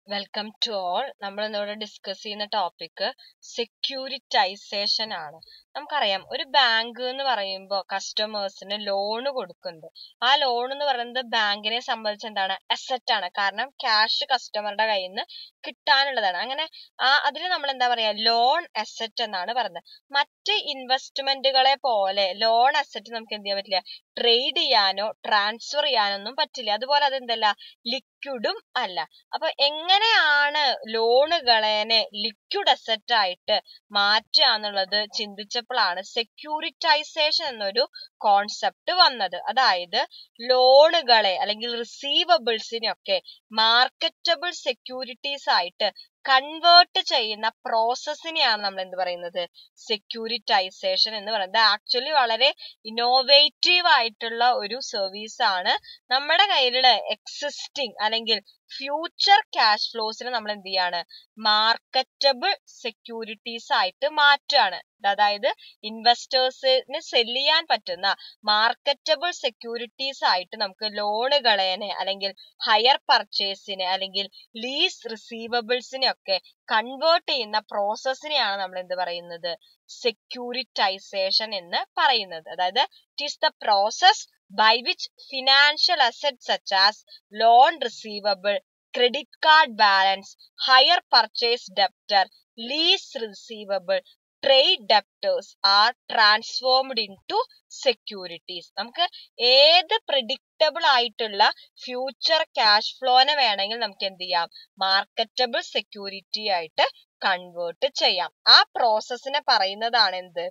Welcome to all നമ്മൾ ഇന്നിവിടെ discuss ചെയ്യുന്ന ടോപ്പിക് സെക്യൂരിറ്റൈസേഷൻ ആണ് നമുക്കറിയാം ഒരു ബാങ്ക് എന്ന് പറയുമ്പോൾ കസ്റ്റമേഴ്സിന് ലോൺ കൊടുക്കുന്നുണ്ട് ആ ലോൺ എന്ന് പറയുന്നത് ബാങ്കിനെ സംബന്ധിച്ച് എന്താണ് അസറ്റ് ആണ് കാരണം ക്യാഷ് കസ്റ്റമറുടെ കയ്യിൽ നിന്ന് കിട്ടാനുള്ളതാണ് അങ്ങനെ ആ അതിന് നമ്മൾ എന്താ പറയാ ലോൺ അസറ്റ് എന്നാണ് പറയുന്നത് മറ്റ് ഇൻവെസ്റ്റ്മെന്റുകളെ പോലെ ലോൺ അസറ്റ് നമുക്ക് എന്ത് ചെയ്യാൻ പറ്റില്ല ട്രേഡ് ചെയ്യാനോ ട്രാൻസ്ഫർ ചെയ്യാനൊന്നും പറ്റില്ല അതുപോലെ അതെന്തല്ല ലിക്വിഡും അല്ല അപ്പൊ എങ്ങനെയാണ് ലോണുകളെ ലിക്വിഡ് അസറ്റ് ആയിട്ട് മാറ്റുക എന്നുള്ളത് ചിന്തിച്ചപ്പോഴാണ് സെക്യൂരിറ്റൈസേഷൻ എന്നൊരു കോൺസെപ്റ്റ് വന്നത് അതായത് ലോണുകളെ അല്ലെങ്കിൽ റിസീവബിൾസിനെയൊക്കെ മാർക്കറ്റബിൾ സെക്യൂരിറ്റീസ് ആയിട്ട് കൺവേർട്ട് ചെയ്യുന്ന പ്രോസസ്സിനെയാണ് നമ്മൾ എന്ത് പറയുന്നത് സെക്യൂരിറ്റൈസേഷൻ എന്ന് പറയുന്നത് ആക്ച്വലി വളരെ ഇന്നോവേറ്റീവ് ആയിട്ടുള്ള ഒരു സർവീസ് ആണ് നമ്മുടെ കയ്യിലുള്ള എക്സിസ്റ്റിംഗ് അല്ലെങ്കിൽ ഫ്യൂച്ചർ ക്യാഷ് ഫ്ലോസിനെ നമ്മൾ എന്ത് ചെയ്യാണ് മാർക്കറ്റബിൾ സെക്യൂരിറ്റീസ് ആയിട്ട് മാറ്റുകയാണ് അതായത് ഇൻവെസ്റ്റേഴ്സിന് സെല് ചെയ്യാൻ പറ്റുന്ന മാർക്കറ്റബിൾ സെക്യൂരിറ്റീസ് ആയിട്ട് നമുക്ക് ലോണുകളേനെ അല്ലെങ്കിൽ ഹയർ പർച്ചേസിന് അല്ലെങ്കിൽ ലീസ് റിസീവബിൾസിനെ ഒക്കെ കൺവേർട്ട് ചെയ്യുന്ന പ്രോസസ്സിനെയാണ് നമ്മൾ എന്ത് പറയുന്നത് സെക്യൂരിറ്റൈസേഷൻ എന്ന് പറയുന്നത് അതായത് it is the process by which financial assets such as loan receivable, credit card balance, higher purchase debtor, lease receivable, trade debtors are transformed into securities. നമുക്ക് ഏത് പ്രിഡിക്റ്റബിൾ ആയിട്ടുള്ള ഫ്യൂച്ചർ ക്യാഷ് ഫ്ലോനെ വേണമെങ്കിൽ നമുക്ക് എന്ത് ചെയ്യാം മാർക്കറ്റബിൾ സെക്യൂരിറ്റി ആയിട്ട് convert ചെയ്യാം ആ പ്രോസസ്സിനെ പറയുന്നതാണ് എന്ത്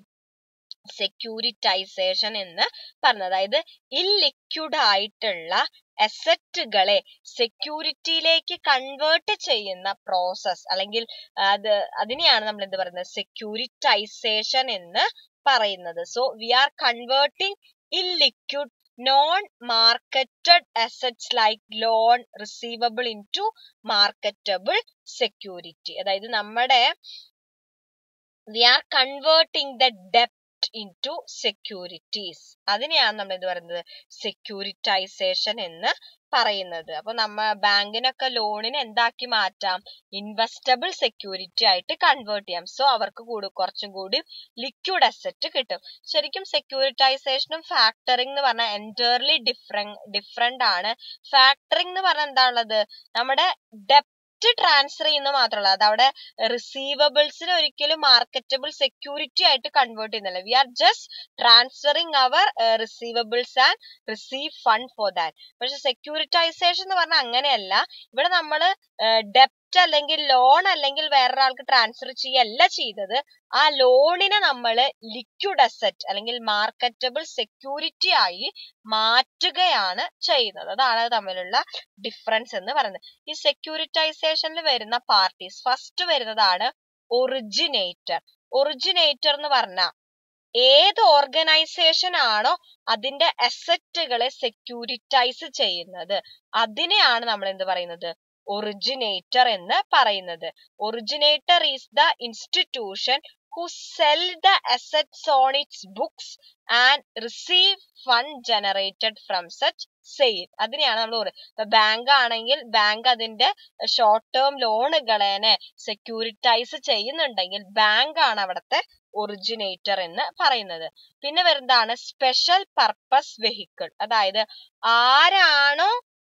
സെക്യൂരിറ്റൈസേഷൻ എന്ന് പറഞ്ഞത് അതായത് ഇല്ലിക്വിഡ് ആയിട്ടുള്ള അസറ്റുകളെ സെക്യൂരിറ്റിയിലേക്ക് കൺവേർട്ട് ചെയ്യുന്ന പ്രോസസ് അല്ലെങ്കിൽ അത് അതിനെയാണ് നമ്മൾ എന്ത് പറയുന്നത് സെക്യൂരിറ്റൈസേഷൻ എന്ന് പറയുന്നത് so we are converting illiquid non marketed assets like loan receivable in to marketable security അതായത് നമ്മുടെ വി ആർ കൺവേർട്ടിംഗ് ദ ഡെപ്റ്റ് ഇൻറ്റു സെക്യൂരിറ്റീസ് അതിനെയാണ് നമ്മൾ എന്ത് പറയുന്നത് സെക്യൂരിറ്റൈസേഷൻ എന്ന് പറയുന്നത് അപ്പൊ നമ്മ ബാങ്കിനൊക്കെ ലോണിന് എന്താക്കി മാറ്റാം ഇൻവെസ്റ്റബിൾ സെക്യൂരിറ്റി ആയിട്ട് കൺവേർട്ട് ചെയ്യാം സോ അവർക്ക് കൂടി കുറച്ചും കൂടി ലിക്വിഡ് അസറ്റ് കിട്ടും ശരിക്കും സെക്യൂരിറ്റൈസേഷനും ഫാക്ടറിംഗ് എന്ന് പറഞ്ഞാൽ എൻറ്റയർലി ഡിഫറെന്റ് ഡിഫറെന്റ് ആണ് ഫാക്ടറിംഗ് എന്ന് പറഞ്ഞാൽ എന്താണുള്ളത് നമ്മുടെ ഡെപ്റ്റ് ട്രാൻസ്ഫർ ചെയ്യുന്ന മാത്രമല്ല അത് അവിടെ റിസീവബിൾസിന് ഒരിക്കലും മാർക്കറ്റബിൾ സെക്യൂരിറ്റി ആയിട്ട് കൺവേർട്ട് ചെയ്യുന്നില്ല we are just transferring their receivables and receive fund for that പക്ഷെ സെക്യൂരിറ്റൈസേഷൻ എന്ന് പറഞ്ഞാൽ അങ്ങനെയല്ല ഇവിടെ നമ്മൾ ഡെപ്റ്റ് അല്ലെങ്കിൽ ലോൺ അല്ലെങ്കിൽ വേറൊരാൾക്ക് ട്രാൻസ്ഫർ ചെയ്യല്ല ചെയ്തത് ആ ലോണിനെ നമ്മൾ ലിക്വിഡ് അസറ്റ് അല്ലെങ്കിൽ മാർക്കറ്റബിൾ സെക്യൂരിറ്റി ആയി മാറ്റുകയാണ് ചെയ്യുന്നത് അതാണ് തമ്മിലുള്ള ഡിഫറൻസ് എന്ന് പറയുന്നത് ഈ സെക്യൂരിറ്റൈസേഷനിൽ വരുന്ന പാർട്ടീസ് ഫസ്റ്റ് വരുന്നതാണ് ഒറിജിനേറ്റർ ഒറിജിനേറ്റർ എന്ന് പറഞ്ഞാൽ ഏത് ഓർഗനൈസേഷൻ ആണോ അതിന്റെ അസറ്റുകളെ സെക്യൂരിറ്റൈസ് ചെയ്യുന്നത് അതിനെയാണ് നമ്മൾ എന്ത് പറയുന്നത് ഒറിജിനേറ്റർ എന്ന് പറയുന്നത് originator is the institution who sell the assets on its books and receive fund generated from such sale അതിനെയാണ് നമ്മൾ പറയുന്നത് ബാങ്ക് ആണെങ്കിൽ ബാങ്ക് അതിന്റെ ഷോർട്ട് ടേം ലോണുകളെ സെക്യൂരിറ്റൈസ് ചെയ്യുന്നുണ്ടെങ്കിൽ ബാങ്ക് ആണ് അവിടുത്തെ ഒറിജിനേറ്റർ എന്ന് പറയുന്നത് പിന്നെ വരുന്നതാണ് സ്പെഷ്യൽ പർപ്പസ് വെഹിക്കിൾ അതായത് ആരാണോ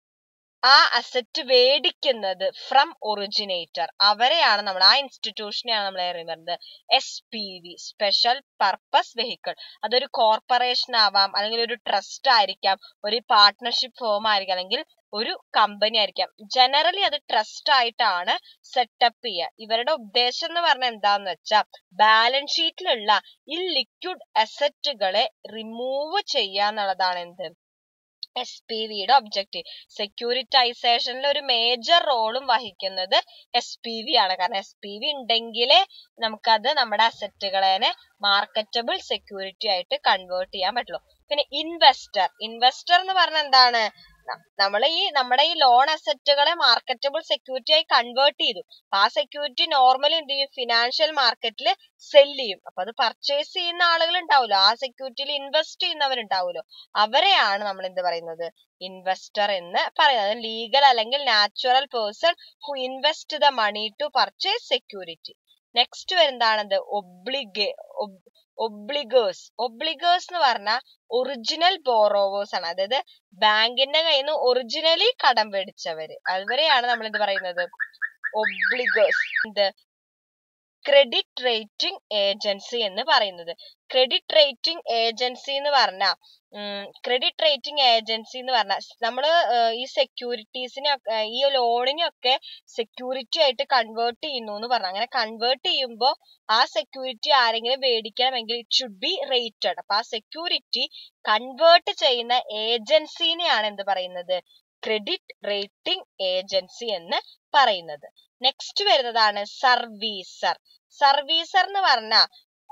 ആ അസറ്റ് മേടിക്കുന്നത് ഫ്രം ഒറിജിനേറ്റർ അവരെയാണ് നമ്മൾ ആ ഇൻസ്റ്റിറ്റ്യൂഷനെയാണ് നമ്മൾ പറയുന്നത് S P V special purpose vehicle അതൊരു കോർപ്പറേഷൻ ആവാം അല്ലെങ്കിൽ ഒരു ട്രസ്റ്റ് ആയിരിക്കാം ഒരു പാർട്ട്ണർഷിപ്പ് ഫോം ആയിരിക്കാം അല്ലെങ്കിൽ ഒരു കമ്പനി ആയിരിക്കാം ജനറലി അത് ട്രസ്റ്റ് ആയിട്ടാണ് സെറ്റപ്പ് ചെയ്യുക ഇവരുടെ ഉദ്ദേശം എന്ന് പറഞ്ഞാൽ എന്താന്ന് വെച്ചാൽ ബാലൻസ് ഷീറ്റിലുള്ള ഈ ലിക്വിഡ് അസറ്റുകളെ റിമൂവ് ചെയ്യുക എന്നുള്ളതാണ് എന്ത് എസ് പി വിയുടെ ഒബ്ജക്റ്റീവ് സെക്യൂരിറ്റൈസേഷനിൽ ഒരു മേജർ റോളും വഹിക്കുന്നത് എസ് പി വി ആണ് കാരണം എസ് പി വി ഉണ്ടെങ്കിലേ നമുക്കത് നമ്മുടെ അസറ്റുകളെ മാർക്കറ്റബിൾ സെക്യൂരിറ്റി ആയിട്ട് കൺവേർട്ട് ചെയ്യാൻ പറ്റുള്ളൂ പിന്നെ ഇൻവെസ്റ്റർ ഇൻവെസ്റ്റർ എന്ന് പറഞ്ഞാൽ എന്താണ് നമ്മൾ ഈ നമ്മുടെ ഈ ലോൺ അസറ്റുകളെ മാർക്കറ്റബിൾ സെക്യൂരിറ്റി ആയി കൺവേർട്ട് ചെയ്തു അപ്പൊ ആ സെക്യൂരിറ്റി നോർമലി എന്ത് ചെയ്യും ഫിനാൻഷ്യൽ മാർക്കറ്റിൽ സെല് ചെയ്യും അപ്പൊ അത് പർച്ചേസ് ചെയ്യുന്ന ആളുകൾ ഉണ്ടാവുമല്ലോ ആ സെക്യൂരിറ്റിയിൽ ഇൻവെസ്റ്റ് ചെയ്യുന്നവരുണ്ടാവുമല്ലോ അവരെയാണ് നമ്മൾ എന്ത് പറയുന്നത് ഇൻവെസ്റ്റർ എന്ന് പറയുന്നത് ലീഗൽ അല്ലെങ്കിൽ natural person who invest the money to purchase security next വരുന്നതാണത് ഒബ്ലിഗേ ഒബ്ലിഗേഴ്സ് ഒബ്ലിഗേഴ്സ് എന്ന് പറഞ്ഞാൽ ഒറിജിനൽ ബോറോവേഴ്സ് ആണ് അതായത് ബാങ്കിന്റെ കയ്യിൽ നിന്ന് ഒറിജിനലി കടം മേടിച്ചവര് അവരെയാണ് നമ്മൾ എന്ത് പറയുന്നത് ഒബ്ലിഗേഴ്സ് എന്ത് ക്രെഡിറ്റ് റേറ്റിംഗ് ഏജൻസി എന്ന് പറയുന്നത് ക്രെഡിറ്റ് റേറ്റിംഗ് ഏജൻസി എന്ന് പറഞ്ഞാൽ ക്രെഡിറ്റ് റേറ്റിംഗ് ഏജൻസി എന്ന് പറഞ്ഞാൽ നമ്മൾ ഈ സെക്യൂരിറ്റീസിനെ ഈ ലോണിനൊക്കെ സെക്യൂരിറ്റി ആയിട്ട് കൺവേർട്ട് ചെയ്യുന്നു എന്ന് പറഞ്ഞു അങ്ങനെ കൺവേർട്ട് ചെയ്യുമ്പോൾ ആ സെക്യൂരിറ്റി ആരെങ്കിലും മേടിക്കണമെങ്കിൽ ഇറ്റ് ഷുഡ് ബി റേറ്റഡ് അപ്പൊ ആ സെക്യൂരിറ്റി കൺവേർട്ട് ചെയ്യുന്ന ഏജൻസിനെയാണ് എന്ത് പറയുന്നത് ക്രെഡിറ്റ് റേറ്റിംഗ് ഏജൻസി എന്ന് പറയുന്നത് നെക്സ്റ്റ് വരുന്നതാണ് സർവീസർ സർവീസർ എന്ന് പറഞ്ഞാൽ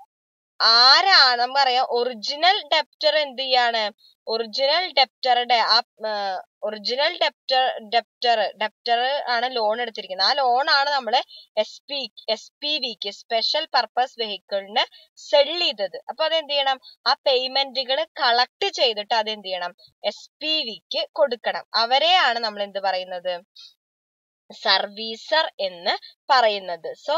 ആരാണ് നമുക്കറിയാം ഒറിജിനൽ ഡെപ്റ്റർ എന്ത് ചെയ്യാണ് ഒറിജിനൽ ഡെപ്റ്ററുടെ ആ ഒറിജിനൽ ഡെപ്റ്റർ ഡെപ്റ്റർ ഡെപ്റ്റർ ആണ് ലോൺ എടുത്തിരിക്കുന്നത് ആ ലോൺ ആണ് നമ്മൾ എസ് പി എസ് പി വിക്ക് സ്പെഷ്യൽ പർപ്പസ് വെഹിക്കിളിന് സെൽ ചെയ്തത് അപ്പൊ അതെന്ത് ചെയ്യണം ആ പേയ്മെന്റുകൾ കളക്ട് ചെയ്തിട്ട് അതെന്ത് ചെയ്യണം എസ് പി വിക്ക് കൊടുക്കണം അവരെയാണ് നമ്മൾ എന്ത് പറയുന്നത് സർവീസർ എന്ന് പറയുന്നത് സോ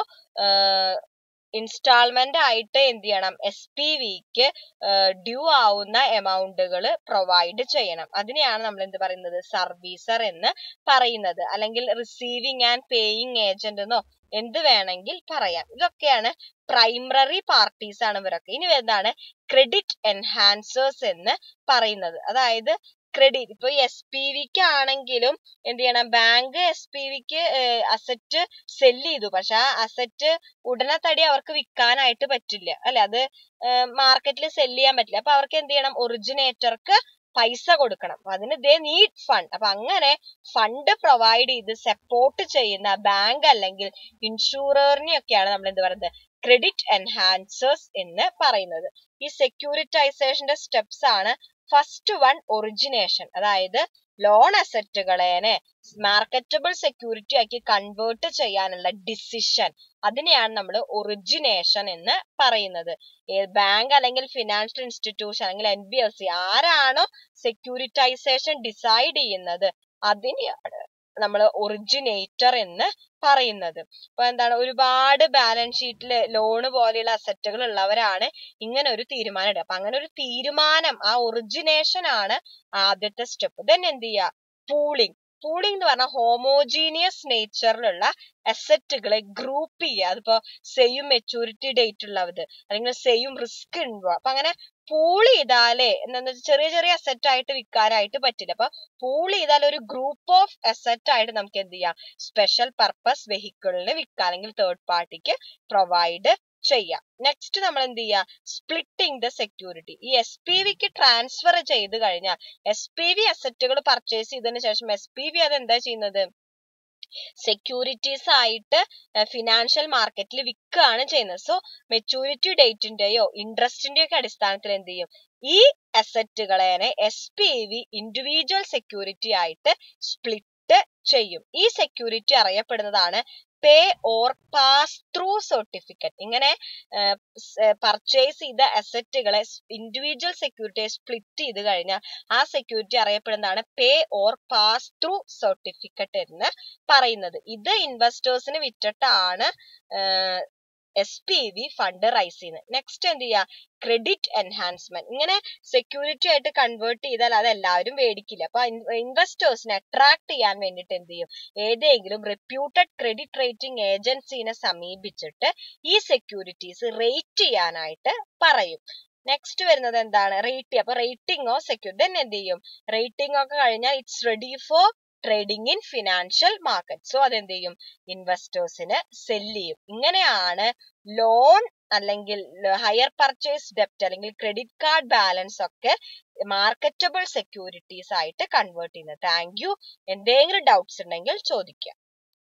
ഇൻസ്റ്റാൾമെന്റ് ആയിട്ട് എന്ത് ചെയ്യണം എസ് പി വിക്ക് ഡ്യൂ ആവുന്ന എമൗണ്ടുകൾ പ്രൊവൈഡ് ചെയ്യണം അതിനെയാണ് നമ്മൾ എന്ത് പറയുന്നത് സർവീസർ എന്ന് പറയുന്നത് അല്ലെങ്കിൽ റിസീവിങ് ആൻഡ് പേയിങ് ഏജന്റ് എന്നോ എന്ത് വേണമെങ്കിൽ പറയാം ഇതൊക്കെയാണ് പ്രൈമറി പാർട്ടീസ് ആണ് ഇവരൊക്കെ ഇനി എന്താണ് ക്രെഡിറ്റ് എൻഹാൻസേഴ്സ് എന്ന് പറയുന്നത് അതായത് ക്രെഡിറ്റ് ഇപ്പൊ എസ് പി വിക്ക് ആണെങ്കിലും എന്ത് ചെയ്യണം ബാങ്ക് എസ് പി വിക്ക് അസറ്റ് സെല് ചെയ്തു പക്ഷെ ആ അസറ്റ് ഉടനെ തടി അവർക്ക് വിൽക്കാനായിട്ട് പറ്റില്ല അല്ലെ അത് മാർക്കറ്റിൽ സെല് ചെയ്യാൻ പറ്റില്ല അപ്പൊ അവർക്ക് എന്ത് ചെയ്യണം ഒറിജിനേറ്റർക്ക് പൈസ കൊടുക്കണം അപ്പൊ അതിന് ദേ നീഡ് ഫണ്ട് അപ്പൊ അങ്ങനെ ഫണ്ട് പ്രൊവൈഡ് ചെയ്ത് സപ്പോർട്ട് ചെയ്യുന്ന ബാങ്ക് അല്ലെങ്കിൽ ഇൻഷുററിനെയൊക്കെയാണ് നമ്മൾ എന്ത് പറയുന്നത് ക്രെഡിറ്റ് എൻഹാൻസേഴ്സ് എന്ന് പറയുന്നത് ഈ സെക്യൂരിറ്റൈസേഷന്റെ സ്റ്റെപ്സ് ആണ് ഫസ്റ്റ് വൺ ഒറിജിനേഷൻ അതായത് ലോൺ അസറ്റുകളെ മാർക്കറ്റബിൾ സെക്യൂരിറ്റി ആക്കി കൺവേർട്ട് ചെയ്യാനുള്ള ഡിസിഷൻ അതിനെയാണ് നമ്മൾ ഒറിജിനേഷൻ എന്ന് പറയുന്നത് ബാങ്ക് അല്ലെങ്കിൽ ഫിനാൻഷ്യൽ ഇൻസ്റ്റിറ്റ്യൂഷൻ അല്ലെങ്കിൽ എൻ ബി എഫ് സി ആരാണോ സെക്യൂരിറ്റൈസേഷൻ ഡിസൈഡ് ചെയ്യുന്നത് അതിനെയാണ് നമ്മൾ ഒറിജിനേറ്റർ എന്ന് പറയുന്നത് അപ്പൊ എന്താണ് ഒരുപാട് ബാലൻസ് ഷീറ്റിൽ ലോണ് പോലെയുള്ള അസറ്റുകൾ ഉള്ളവരാണ് ഇങ്ങനെ ഒരു തീരുമാനം എടുക്കുക അപ്പൊ അങ്ങനെ ഒരു തീരുമാനം ആ ഒറിജിനേഷൻ ആണ് ആദ്യത്തെ സ്റ്റെപ്പ് ദെൻ എന്ത് ചെയ്യുക പൂളിംഗ് പൂളിംഗ് എന്ന് പറഞ്ഞാൽ ഹോമോജീനിയസ് നേച്ചറിലുള്ള അസറ്റുകളെ ഗ്രൂപ്പ് ചെയ്യുക അതിപ്പോ സെയിം മെച്ചൂരിറ്റി ഡേറ്റ് ഉള്ളത് അല്ലെങ്കിൽ സെയിം റിസ്ക് ഉണ്ടാവുക അപ്പൊ അങ്ങനെ പൂൾ ചെയ്താലേ എന്താ ചെറിയ ചെറിയ അസറ്റ് ആയിട്ട് വിൽക്കാനായിട്ട് പറ്റില്ല അപ്പൊ പൂൾ ചെയ്താൽ ഒരു ഗ്രൂപ്പ് ഓഫ് അസറ്റ് ആയിട്ട് നമുക്ക് എന്ത് ചെയ്യാം സ്പെഷ്യൽ പർപ്പസ് വെഹിക്കിളിന് വിൽക്കാം അല്ലെങ്കിൽ തേർഡ് പാർട്ടിക്ക് പ്രൊവൈഡ് ചെയ്യാം നെക്സ്റ്റ് നമ്മൾ എന്ത് ചെയ്യുക സ്പ്ലിറ്റിംഗ് ദ സെക്യൂരിറ്റി ഈ എസ് പി വിക്ക് ട്രാൻസ്ഫർ ചെയ്ത് കഴിഞ്ഞാൽ എസ് പി വി അസറ്റുകൾ പർച്ചേസ് ചെയ്തതിനു ശേഷം എസ് പി വി അത് എന്താ ചെയ്യുന്നത് സെക്യൂരിറ്റീസ് ആയിട്ട് ഫിനാൻഷ്യൽ മാർക്കറ്റിൽ വിൽക്കുകയാണ് ചെയ്യുന്നത് സോ മെച്ചൂരിറ്റി ഡേറ്റിന്റെയോ ഇൻട്രസ്റ്റിന്റെയോ ഒക്കെ അടിസ്ഥാനത്തിൽ എന്ത് ചെയ്യും ഈ അസറ്റുകളെ S P V individual security ആയിട്ട് സ്പ്ലിറ്റ് ചെയ്യും ഈ സെക്യൂരിറ്റി അറിയപ്പെടുന്നതാണ് pay or pass through certificate ഇങ്ങനെ പർച്ചേസ് ചെയ്ത അസറ്റുകളെ ഇൻഡിവിജ്വൽ സെക്യൂരിറ്റിയെ സ്പ്ലിറ്റ് ചെയ്ത് കഴിഞ്ഞാൽ ആ സെക്യൂരിറ്റി അറിയപ്പെടുന്നതാണ് pay or pass through certificate എന്ന് പറയുന്നത് ഇത് ഇൻവെസ്റ്റേഴ്സിന് വിറ്റിട്ടാണ് S P V fund raise ചെയ്യുന്നത് നെക്സ്റ്റ് എന്ത് ചെയ്യുക ക്രെഡിറ്റ് എൻഹാൻസ്മെന്റ് ഇങ്ങനെ സെക്യൂരിറ്റി ആയിട്ട് കൺവേർട്ട് ചെയ്താൽ അത് എല്ലാവരും മേടിക്കില്ല അപ്പൊ ഇൻവെസ്റ്റേഴ്സിനെ അട്രാക്ട് ചെയ്യാൻ വേണ്ടിയിട്ട് എന്ത് ചെയ്യും ഏതെങ്കിലും റെപ്യൂട്ടഡ് ക്രെഡിറ്റ് റേറ്റിംഗ് ഏജൻസിനെ സമീപിച്ചിട്ട് ഈ സെക്യൂരിറ്റീസ് റേറ്റ് ചെയ്യാനായിട്ട് പറയും നെക്സ്റ്റ് വരുന്നത് എന്താണ് റേറ്റ് അപ്പൊ റേറ്റിംഗോ സെക്യൂർ ദെൻ എന്ത് ചെയ്യും റേറ്റിംഗ് ഒക്കെ കഴിഞ്ഞാൽ it's ready for trading in financial market so അതെന്ത് ചെയ്യും ഇൻവെസ്റ്റേഴ്സിന് സെല് ചെയ്യും ഇങ്ങനെയാണ് ലോൺ അല്ലെങ്കിൽ ഹയർ പർച്ചേസ് ഡെപ്റ്റ് അല്ലെങ്കിൽ ക്രെഡിറ്റ് കാർഡ് ബാലൻസ് ഒക്കെ മാർക്കറ്റബിൾ സെക്യൂരിറ്റീസ് ആയിട്ട് കൺവേർട്ട് ചെയ്യുന്നത് താങ്ക് യു എന്തെങ്കിലും ഡൗട്ട്സ് ഉണ്ടെങ്കിൽ ചോദിക്കാം